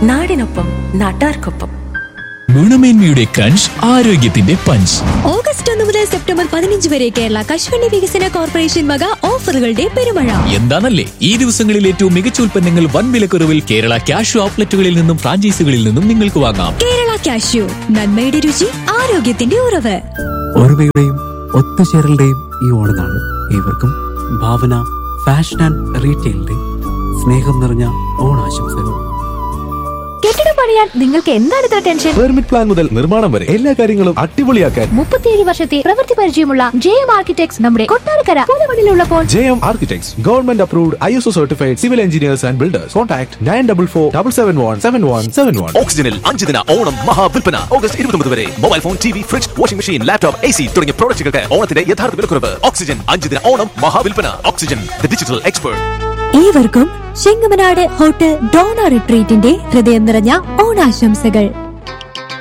നാടിനൊപ്പം നാട്ടാർക്കൊപ്പം ഗുണമേന്മയുടെ ക്രഞ്ച് ആരോഗ്യത്തിന്റെ പഞ്ച് ഓഗസ്റ്റ് ഒന്ന് മുതൽ സെപ്റ്റംബർ പതിനഞ്ച് വരെ കേരള കശുവണ്ടി വികസന കോർപ്പറേഷൻ വക ഓഫറുകളുടെ പെരുമഴ എന്താണല്ലേ ഈ ദിവസങ്ങളിൽ ഏറ്റവും മികച്ച ഉൽപ്പന്നങ്ങൾ വൻ വിലക്കുറവിൽ കേരള ക്യാഷ് ഔട്ട്ലെറ്റുകളിൽ നിന്നും ഫ്രാഞ്ചൈസികളിൽ നിന്നും നിങ്ങൾക്ക് വാങ്ങാം കേരള കാഷ്യൂ നന്മയുടെ രുചി ആരോഗ്യത്തിന്റെ ഉറവ് ഓർമ്മയുടെയും ഒത്തുചേരലുടെയും ഈ ഓണനാണ് ഏവർക്കും ഭാവന ഫാഷൻ ആൻഡ് റീറ്റെയിലിന്റെ സ്നേഹം നിറഞ്ഞ ഓണാശംസകൾ കെട്ടിടം പണിയാൻ നിങ്ങൾക്ക് എന്താണ് ഇത്ര ടെൻഷൻ പെർമിറ്റ് പ്ലാൻ മുതൽ നിർമ്മാണം വരെ എല്ലാ കാര്യങ്ങളും അടിപൊളിയാക്കാൻ മുപ്പത്തിയേഴ് വർഷത്തെ പ്രവൃത്തി പരിചയമുള്ള ജെ എം ആർക്കിടെക്ട്സ് നമ്മുടെ കൊട്ടാരക്കര പൂതമണിലുള്ളപ്പോൾ J M architects government approved I S O certified civil engineers and builders contact nine double four double seven one seven one seven one ഓക്സിജനിൽ അഞ്ച് ദിന ഓണം മഹാവിൽപ്പന ഓഗസ്റ്റ് ഇരുപത്തൊമ്പത് വരെ mobile phone T V fridge washing machine laptop A C തുടങ്ങിയ പ്രോഡക്റ്റുകൾക്ക് ഓണത്തിന്റെ യഥാർത്ഥ വിലക്കുറവ് ഓക്സിജൻ അഞ്ച് ദിന ഓണം മഹാവിൽപ്പന ഓക്സിജൻ ദ ഡിജിറ്റൽ എക്സ്പേർട്ട് ഏവർക്കും ചെങ്ങമനാട് ഹോട്ടൽ ഡോണ റിട്രീറ്റിന്റെ ഹൃദയം നിറഞ്ഞ ഓണാശംസകൾ